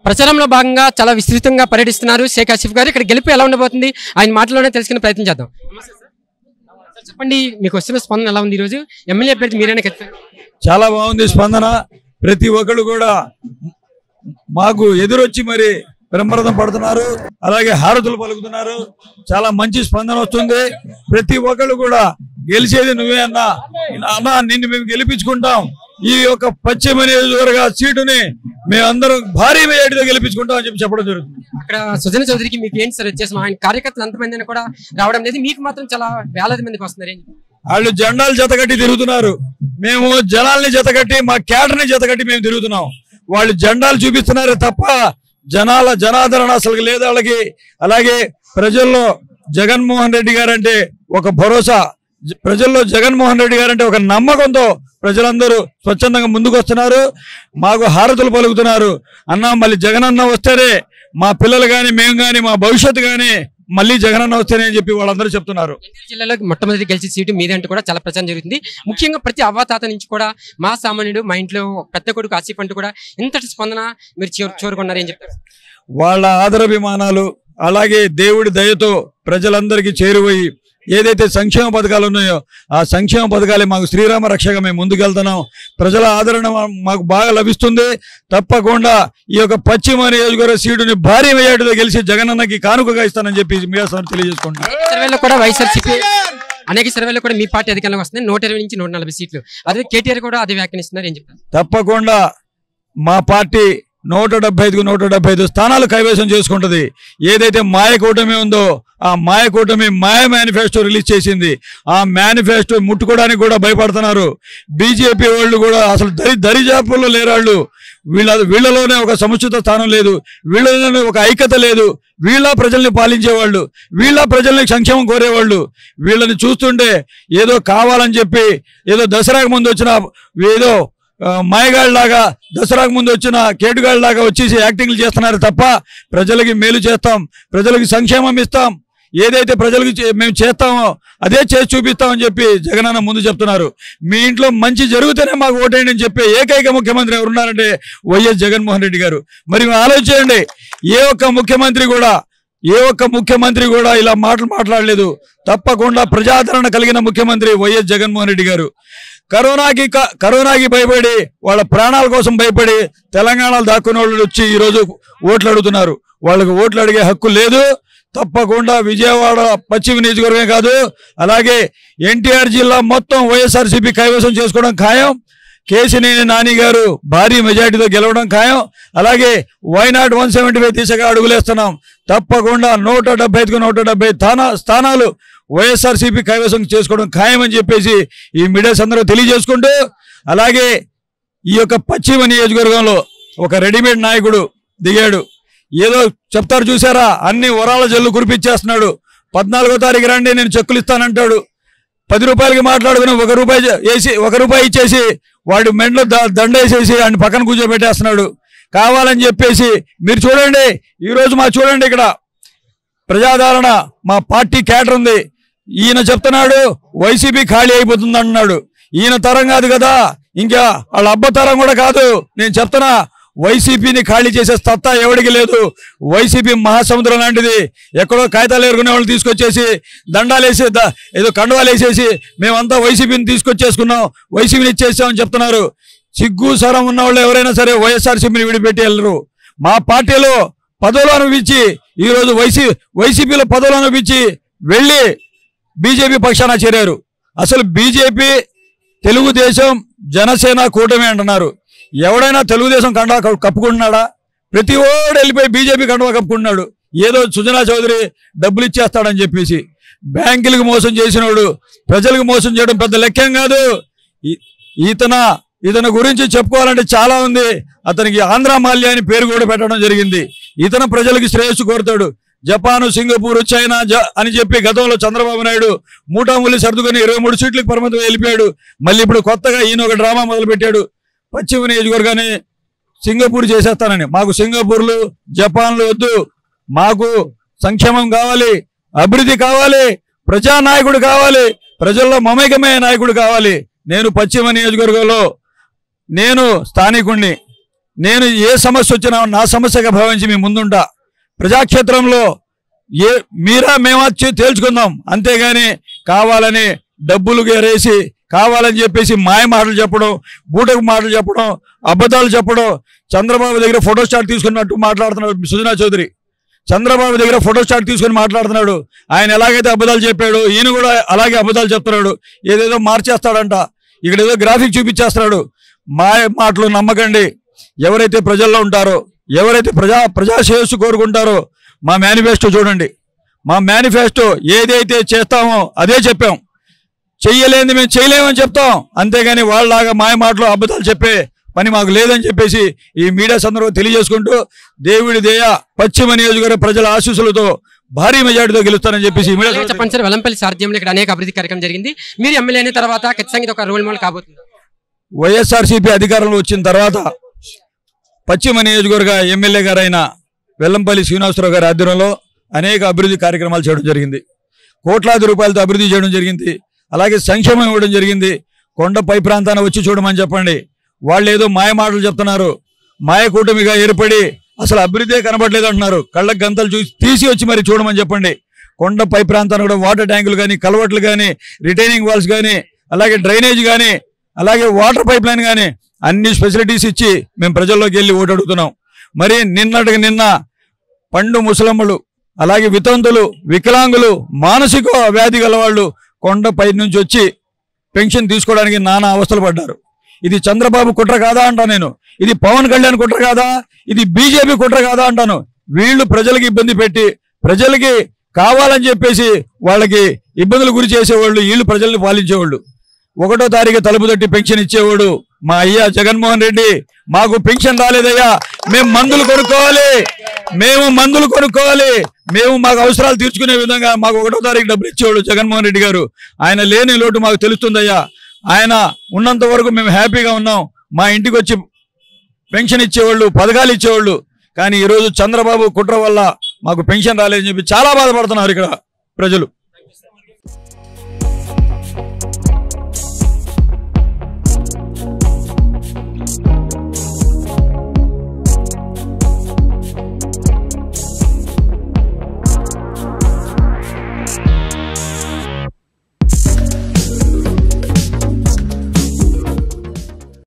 ప్రచారంలో భాగంగా చాలా విస్తృతంగా పర్యటిస్తున్నారు షేక్ ఆసిఫ్ గారు ఇక్కడ గెలుపు ఎలా ఉండబోతుంది ఆయన మాటలోనే తెలుసుకునే ప్రయత్నం చేద్దాం నమస్తే సార్. సార్ చెప్పండి మీకు వస్తున్న స్పందన ఎలా ఉంది ఈరోజు ఎమ్మెల్యే అభ్యర్థి మీరైనా ఖచ్చితంగా చాలా బాగుంది స్పందన ప్రతి ఒక్కళ్ళు కూడా మాకు ఎదురొచ్చి మరి బ్రహ్మరథం పడుతున్నారు అలాగే హారతులు పలుకుతున్నారు చాలా మంచి స్పందన వస్తుంది ప్రతి ఒక్కళ్ళు కూడా గెలిచేది నువ్వే అన్నా అన్నా నిన్ను మేము గెలిపించుకుంటాం ఈ యొక్క పశ్చిమ నియోజకవర్గ సీటుని మేమందరం భారీ మేయటితో గెలిపించుకుంటాం అని చెప్పి చెప్పడం జరుగుతుంది అక్కడ సుజన చౌదరికి మీకు ఏంటి సార్ వచ్చేసి ఆయన కార్యకర్తలు ఎంతమంది అయినా కూడా రావడం లేదు మీకు మాత్రం చాలా వేలాది మందికి వస్తున్నారు ఏం చెప్తారు? వాళ్ళు జెండాలు జతకట్టి తిరుగుతున్నారు మేము జనాల్ని జతకట్టి మా కేటర్ని జతకట్టి మేము తిరుగుతున్నాం వాళ్ళు జెండాలు చూపిస్తున్నారు తప్ప జనాల జనాదరణ అసలు లేదు వాళ్ళకి అలాగే ప్రజల్లో జగన్మోహన్ రెడ్డి గారంటే ఒక భరోసా జ- ప్రజల్లో జగన్మోహన్ రెడ్డి గారంటే ఒక నమ్మకంతో ప్రజలందరూ స్వచ్ఛందంగా ముందుకు వస్తున్నారు మాకు హారతులు పలుకుతున్నారు అన్న మళ్ళీ జగనన్న వస్తేనే మా పిల్లలు కానీ మేము కానీ మా భవిష్యత్తు కానీ మళ్ళీ జగనన్న వస్తేనే అని చెప్పి వాళ్ళందరూ చెప్తున్నారు ఎన్టీఆర్ జిల్లాలో మొట్టమొదటి గెలిచే సీటు మీదే అంటూ కూడా చాలా ప్రచారం జరుగుతుంది ముఖ్యంగా ప్రతి అవ్వాతాత నుంచి కూడా మా సామాన్యుడు మా ఇంట్లో పెద్ద కొడుకు ఆసిఫ్ అంటూ కూడా ఇంతటి స్పందన మీరు చేరు చేరుకున్నారు ఏం చెప్తారు వాళ్ళ ఆదరాభిమానాలు అలాగే దేవుడి దయతో ప్రజలందరికీ చేరువయి ఏదైతే సంక్షేమ పథకాలు ఉన్నాయో ఆ సంక్షేమ పథకాలే మాకు శ్రీరామ రక్షగా మేము ముందుకెళ్తున్నాం ప్రజల ఆదరణ మా- మాకు బాగా లభిస్తుంది తప్పకుండా ఈ యొక్క పశ్చిమ నియోజకవర్గ సీటుని భారీ మెజార్టీతో గెలిచి జగనన్నకి కానుకగా ఇస్తానని చెప్పి మీడియా సంస్థ తెలియజేసుకుంటున్నాను సర్వేలో కూడా వైఎస్ఆర్సీపీ అనేక సర్వేలో కూడా మీ పార్టీ అధికారంలోకి వస్తుంది నూట ఇరవై నుంచి నూట నలభై సీట్లు అదే కేటీఆర్ కూడా అదే వ్యాఖ్యానిస్తున్నారు ఏం చెప్తారు తప్పకుండా మా పార్టీ నూట డెబ్బై ఐదుకు నూట డెబ్బై ఐదు స్థానాలు కైవసం చేసుకుంటది ఏదైతే మాయ కూటమి ఉందో ఆ మాయ కూటమి మాయ మేనిఫెస్టో రిలీజ్ చేసింది ఆ మేనిఫెస్టో ముట్టుకోవడానికి కూడా భయపడుతున్నారు బీజేపీ వాళ్ళు కూడా అసలు దరి దరిజాపుల్లో లేరాళ్ళు వీళ్ళ వీళ్ళలోనే ఒక సముచిత స్థానం లేదు వీళ్ళలోనే ఒక ఐక్యత లేదు వీళ్ళ ప్రజల్ని పాలించేవాళ్ళు వీళ్ళ ప్రజల్ని సంక్షేమం కోరేవాళ్ళు వీళ్ళని చూస్తుంటే ఏదో కావాలని చెప్పి ఏదో దసరాకు ముందు వచ్చిన ఏదో ఆ, మాయగాళ్ళలాగా దసరాకు ముందు వచ్చిన కేటుగాళ్ళలాగా వచ్చేసి యాక్టింగ్లు చేస్తున్నారు తప్ప ప్రజలకి మేలు చేస్తాం ప్రజలకి సంక్షేమం ఇస్తాం ఏదైతే ప్రజలకు చే- మేము చేస్తామో అదే చేసి చూపిస్తామని చెప్పి జగనన్న ముందు చెప్తున్నారు మీ ఇంట్లో మంచి జరిగితేనే మాకు ఓటేయండి అని చెప్పి ఏకైక ముఖ్యమంత్రి ఎవరున్నారంటే వైఎస్ జగన్మోహన్ రెడ్డి గారు మరి మీరు ఆలోచించండి ఏ ఒక్క ముఖ్యమంత్రి కూడా ఏ ఒక్క ముఖ్యమంత్రి కూడా ఇలా మాటలు మాట్లాడలేదు తప్పకుండా ప్రజాదరణ కలిగిన ముఖ్యమంత్రి వైఎస్ జగన్మోహన్ రెడ్డి గారు కరోనాకి క- కరోనాకి భయపడి వాళ్ళ ప్రాణాల కోసం భయపడి తెలంగాణలో దాక్కున్న వాళ్ళు వచ్చి ఈరోజు ఓట్లు అడుగుతున్నారు వాళ్ళకి ఓట్లు అడిగే హక్కు లేదు తప్పకుండా విజయవాడ పశ్చిమ నియోజకవర్గం కాదు అలాగే ఎన్టీఆర్ జిల్లా మొత్తం వైఎస్ఆర్సీపీ కైవసం చేసుకోవడం ఖాయం కేసినేని నాని గారు భారీ మెజార్టీతో గెలవడం ఖాయం అలాగే వైనాట్ వన్ సెవెంటీ ఫైవ్ దిశగా అడుగులేస్తున్నాం తప్పకుండా నూట డెబ్బై ఐదుకు నూట డెబ్బై స్థానా స్థానాలు వైఎస్ఆర్సీపీ కైవసం చేసుకోవడం ఖాయమని చెప్పేసి ఈ మీడియాస్ అందరూ తెలియజేసుకుంటూ అలాగే ఈ యొక్క పశ్చిమ నియోజకవర్గంలో ఒక రెడీమేడ్ నాయకుడు దిగాడు ఏదో చెప్తారు చూసారా అన్ని వరాల జల్లు కురిపించేస్తున్నాడు పద్నాలుగో తారీఖు రండి నేను చెక్కులు ఇస్తానంటాడు పది రూపాయలకి మాట్లాడుకుని ఒక రూపాయి చే- వేసి ఒక రూపాయి ఇచ్చేసి వాడు మెండ్లో ద- దండ వేసేసి ఆయన పక్కన కూర్చోబెట్టేస్తున్నాడు కావాలని చెప్పేసి మీరు చూడండి ఈరోజు మా చూడండి ఇక్కడ ప్రజాదరణ మా పార్టీ కేటర్ ఉంది ఈయన చెప్తున్నాడు వైసీపీ ఖాళీ అయిపోతుంది అంటున్నాడు ఈయన తరం కాదు కదా ఇంకా వాళ్ళ అబ్బ తరం కూడా కాదు నేను చెప్తున్నా వైసీపీని ఖాళీ చేసే సత్తా ఎవడికి లేదు వైసీపీ మహాసముద్రం లాంటిది ఎక్కడో కాగితాలు ఎరుగునే వాళ్ళు తీసుకొచ్చేసి దండాలు వేసి ద- ఏదో కండువాలు వేసేసి మేమంతా వైసీపీని తీసుకొచ్చేసుకున్నాం వైసీపీని ఇచ్చేసామని చెప్తున్నారు సిగ్గు సరం ఉన్న వాళ్ళు ఎవరైనా సరే వైఎస్ఆర్సీపీని విడిపెట్టి వెళ్ళరు మా పార్టీలో పదవులు అనిపించి ఈరోజు వైసీ వైసీపీలో పదవులు అనిపించి వెళ్ళి బీజేపీ పక్షాన చేరారు అసలు బీజేపీ తెలుగుదేశం జనసేన కూటమి అంటున్నారు ఎవడైనా తెలుగుదేశం కండా కప్పుకుంటున్నాడా ప్రతి ఓడు వెళ్ళిపోయి బీజేపీ కండువా కప్పుకుంటున్నాడు ఏదో సుజనా చౌదరి డబ్బులు ఇచ్చేస్తాడని చెప్పేసి బ్యాంకులకు మోసం చేసినోడు ప్రజలకు మోసం చేయడం పెద్ద లెక్కేం కాదు ఈ- ఈతన ఇతని గురించి చెప్పుకోవాలంటే చాలా ఉంది అతనికి ఆంధ్ర మాల్య అని పేరు కూడా పెట్టడం జరిగింది ఇతను ప్రజలకు శ్రేయస్సు కోరుతాడు జపాన్ సింగపూర్ చైనా జ అని చెప్పి గతంలో చంద్రబాబు నాయుడు మూటాములి సర్దుకొని ఇరవై మూడు సీట్లకు పరిమితం వెళ్ళిపోయాడు మళ్ళీ ఇప్పుడు కొత్తగా ఈయన ఒక డ్రామా మొదలుపెట్టాడు పశ్చిమ నియోజకవర్గాన్ని సింగపూర్ చేసేస్తానని మాకు సింగపూర్లు జపాన్లు వద్దు మాకు సంక్షేమం కావాలి అభివృద్ధి కావాలి ప్రజా నాయకుడు కావాలి ప్రజల్లో మమేకమైన నాయకుడు కావాలి నేను పశ్చిమ నియోజకవర్గంలో నేను స్థానికుణ్ణి నేను ఏ సమస్య వచ్చినా నా సమస్యగా భావించి మీ ముందుంటా ప్రజాక్షేత్రంలో ఏ మీరా మేమా చే- తేల్చుకుందాం అంతేగాని కావాలని డబ్బులు గేరేసి కావాలని చెప్పేసి మాయ మాటలు చెప్పడం బూటకు మాటలు చెప్పడం అబద్ధాలు చెప్పడం చంద్రబాబు దగ్గర ఫోటో స్టాట్ తీసుకున్నట్టు మాట్లాడుతున్నాడు సుజనా చౌదరి చంద్రబాబు దగ్గర ఫోటో స్టాట్ తీసుకొని మాట్లాడుతున్నాడు ఆయన ఎలాగైతే అబద్ధాలు చెప్పాడు ఈయన కూడా అలాగే అబద్ధాలు చెప్తున్నాడు ఏదేదో మార్చేస్తాడంట ఇక్కడ ఏదో గ్రాఫిక్ చూపించేస్తున్నాడు మాయ మాటలు నమ్మకండి ఎవరైతే ప్రజల్లో ఉంటారో ఎవరైతే ప్రజా ప్రజా శ్రేయస్సు కోరుకుంటారో మా మేనిఫెస్టో చూడండి మా మేనిఫెస్టో ఏదైతే చేస్తామో అదే చెప్పాం చెయ్యలేని మేము చేయలేమని చెప్తాం అంతేగాని వాళ్ళలాగా మాయ మాటలు అబద్ధాలు చెప్పే పని మాకు లేదని చెప్పేసి ఈ మీడియా సందర్భంగా తెలియజేసుకుంటూ దేవుడి దేయ పశ్చిమ నియోజకవర్గ ప్రజల ఆశీస్సులతో భారీ మెజార్టీతో గెలుస్తానని చెప్పేసి ఈ మీడియా అలాగే చెప్పండి సార్ వెల్లంపల్లి సారథ్యంలో ఇక్కడ అనేక అభివృద్ధి కార్యక్రమం జరిగింది మీరు ఎమ్మెల్యే అయిన తర్వాత ఖచ్చితంగా ఇది ఒక రోల్ మోడల్ కాబోతుంది వైఎస్ఆర్సీపీ అధికారంలో వచ్చిన తర్వాత పశ్చిమ నియోజకవర్గ ఎమ్మెల్యే గారైన వెల్లంపల్లి శ్రీనివాసరావు గారి ఆధ్వర్యంలో అనేక అభివృద్ధి కార్యక్రమాలు చేయడం జరిగింది కోట్లాది రూపాయలతో అభివృద్ధి చేయడం జరిగింది అలాగే సంక్షేమం ఇవ్వడం జరిగింది కొండపై ప్రాంతాన్ని వచ్చి చూడమని చెప్పండి వాళ్ళు ఏదో మాయ మాటలు చెప్తున్నారు మాయ కూటమిగా ఏర్పడి అసలు అభివృద్ధి కనబడలేదు అంటున్నారు కళ్ళకు గంతలు చూసి తీసి వచ్చి మరి చూడమని చెప్పండి కొండ పై ప్రాంతాన్ని కూడా వాటర్ ట్యాంకులు కానీ కలవట్లు కానీ రిటైనింగ్ వాల్స్ కానీ అలాగే డ్రైనేజ్ కానీ అలాగే వాటర్ పైప్ లైన్ కానీ అన్ని ఫెసిలిటీస్ ఇచ్చి మేము ప్రజల్లోకి వెళ్ళి ఓటు అడుగుతున్నాం మరి నిన్నటికి నిన్న పండు ముసలమ్మలు అలాగే వితంతులు వికలాంగులు మానసిక వ్యాధి గలవాళ్ళు కొండపై నుంచి వచ్చి పెన్షన్ తీసుకోవడానికి నానా అవస్థలు పడ్డారు ఇది చంద్రబాబు కుట్ర కాదా అంటా నేను ఇది పవన్ కళ్యాణ్ కుట్ర కాదా ఇది బీజేపీ కుట్ర కాదా అంటాను వీళ్ళు ప్రజలకి ఇబ్బంది పెట్టి ప్రజలకి కావాలని చెప్పేసి వాళ్ళకి ఇబ్బందులు గురి చేసేవాళ్ళు వీళ్ళు ప్రజల్ని పాలించేవాళ్ళు ఒకటో తారీఖు తలుపు తట్టి పెన్షన్ ఇచ్చేవాడు మా అయ్యా జగన్మోహన్ రెడ్డి మాకు పెన్షన్ రాలేదయ్యా మేము మందులు కొనుక్కోవాలి మేము మందులు కొనుక్కోవాలి మేము మాకు అవసరాలు తీర్చుకునే విధంగా మాకు ఒకటో తారీఖు డబ్బులు ఇచ్చేవాడు జగన్మోహన్ రెడ్డి గారు ఆయన లేని లోటు మాకు తెలుస్తుందయ్యా ఆయన ఉన్నంత వరకు మేము హ్యాపీగా ఉన్నాం మా ఇంటికి వచ్చి పెన్షన్ ఇచ్చేవాళ్ళు పథకాలు ఇచ్చేవాళ్ళు కానీ ఈరోజు చంద్రబాబు కుట్ర వల్ల మాకు పెన్షన్ రాలేదని చెప్పి చాలా బాధపడుతున్నారు ఇక్కడ ప్రజలు